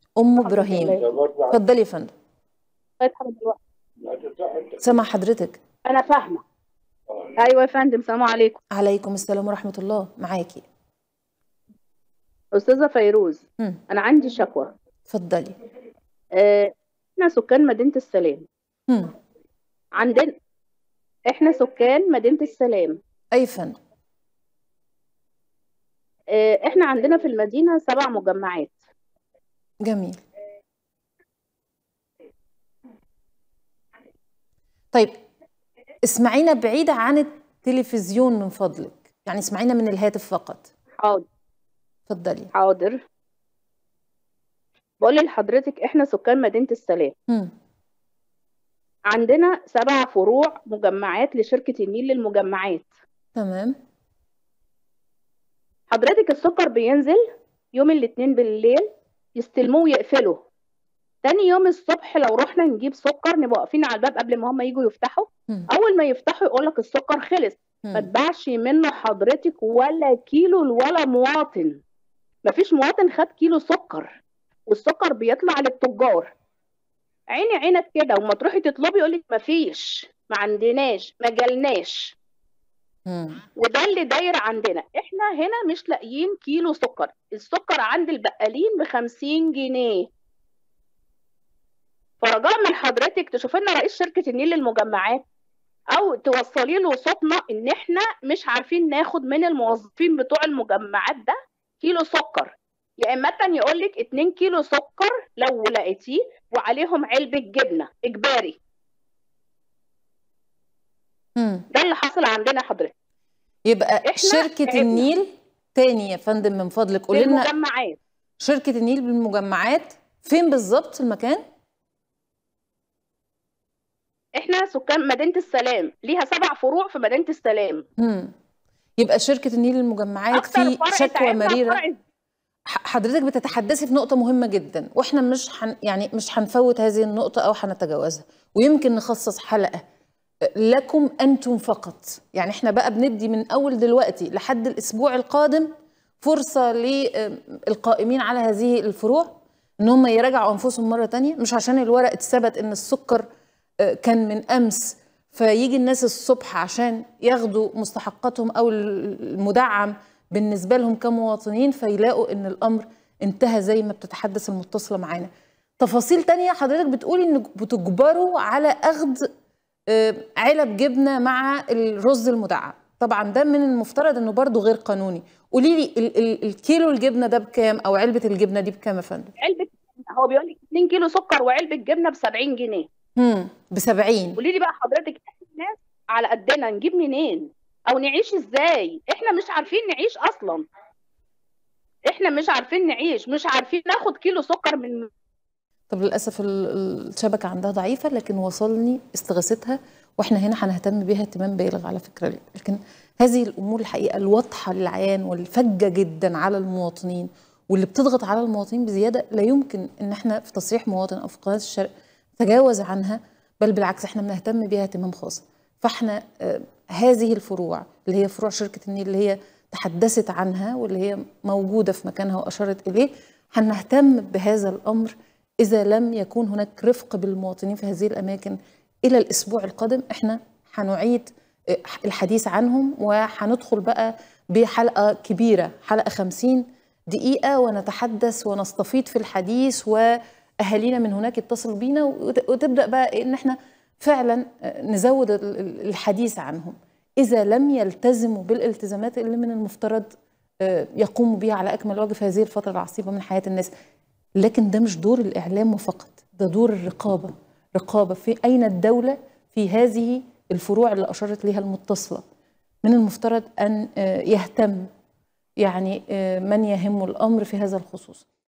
ام ابراهيم لله. اتفضلي يا فندم طيب حمد الوقت سامع حضرتك انا فاهمه ايوه يا فندم سلام عليكم عليكم السلام ورحمه الله معاكي استاذه فيروز مم. انا عندي شكوى اتفضلي آه، احنا سكان مدينه السلام مم. عندنا احنا سكان مدينه السلام اي فندم آه، احنا عندنا في المدينه سبع مجمعات جميل طيب اسمعينا بعيدة عن التلفزيون من فضلك يعني اسمعينا من الهاتف فقط حاضر اتفضلي حاضر بقول لحضرتك احنا سكان مدينه السلام مم. عندنا سبع فروع مجمعات لشركه النيل للمجمعات تمام حضرتك السكر بينزل يوم الاثنين بالليل يستلموه ويقفلوا تاني يوم الصبح لو رحنا نجيب سكر نبقى واقفين على الباب قبل ما هم يجوا يفتحوا مم. اول ما يفتحوا يقول لك السكر خلص ما مم. اتباعش منه حضرتك ولا كيلو ولا مواطن مفيش مواطن خد كيلو سكر والسكر بيطلع للتجار عيني عينك كده وما تروحي تطلبي يقول لك مفيش ما عندناش ما جالناش مم. وده اللي داير عندنا احنا هنا مش لاقيين كيلو سكر السكر عند البقالين ب 50 جنيه فرجاء من حضرتك تشوف لنا رئيس شركة النيل للمجمعات او توصلي له صوتنا ان احنا مش عارفين ناخد من الموظفين بتوع المجمعات ده كيلو سكر يا اما يقول لك 2 كيلو سكر لو لقيتيه وعليهم علبة جبنة اجباري مم. ده اللي حصل عندنا حضرتك يبقى إحنا شركة تعبنا. النيل تاني يا فندم من فضلك قولي لنا للمجمعات شركة النيل بالمجمعات فين بالظبط المكان؟ احنا سكان مدينة السلام ليها سبع فروع في مدينة السلام مم. يبقى شركة النيل للمجمعات اكتر في فرع شكوى تعبنا مريرة فرع ح- حضرتك بتتحدثي في نقطة مهمة جدا واحنا مش حن يعني مش هنفوت هذه النقطة أو هنتجاوزها ويمكن نخصص حلقة لكم أنتم فقط يعني احنا بقى بندي من أول دلوقتي لحد الأسبوع القادم فرصة للقائمين على هذه الفروع إن هم يراجعوا أنفسهم مرة تانية مش عشان الورق اتثبت إن السكر آه، كان من أمس فيجي الناس الصبح عشان ياخدوا مستحقاتهم أو المدعم بالنسبة لهم كمواطنين فيلاقوا إن الأمر انتهى زي ما بتتحدث المتصلة معانا تفاصيل تانية حضرتك بتقولي إنك بتجبروا على أخذ آه، علب جبنة مع الرز المدعم طبعا ده من المفترض انه برضه غير قانوني قولي لي ال- ال- الكيلو الجبنه ده بكام او علبه الجبنه دي بكام يا فندم علبة هو بيقول لك 2 كيلو سكر وعلبة جبنة ب 70 جنيه امم ب 70 قولي لي بقى حضرتك احنا ناس على قدنا نجيب منين او نعيش ازاي احنا مش عارفين نعيش اصلا احنا مش عارفين نعيش مش عارفين ناخد كيلو سكر من طب للاسف ال- ال- الشبكه عندها ضعيفه لكن وصلني استغاثتها واحنا هنا هنهتم بيها اهتمام بالغ على فكره لكن هذه الامور الحقيقه الواضحه للعيان والفجه جدا على المواطنين واللي بتضغط على المواطنين بزياده لا يمكن ان احنا في تصريح مواطن او في قناه الشرق نتجاوز عنها بل بالعكس احنا بنهتم بيها اهتمام خاص فاحنا آه، هذه الفروع اللي هي فروع شركه النيل اللي هي تحدثت عنها واللي هي موجوده في مكانها واشارت اليه هنهتم بهذا الامر اذا لم يكون هناك رفق بالمواطنين في هذه الاماكن الى الاسبوع القادم احنا هنعيد آه، الحديث عنهم وهندخل بقى بحلقه كبيره حلقه 50 دقيقه ونتحدث ونستفيض في الحديث واهالينا من هناك يتصلوا بينا وت- وتبدا بقى ان احنا فعلا آه، نزود ال- ال- الحديث عنهم اذا لم يلتزموا بالالتزامات اللي من المفترض آه، يقوموا بها على اكمل وجه في هذه الفتره العصيبه من حياه الناس لكن ده مش دور الاعلام فقط ده دور الرقابه رقابه في اين الدوله في هذه الفروع اللي اشارت ليها المتصله من المفترض ان آه، يهتم يعني آه، من يهم الامر في هذا الخصوص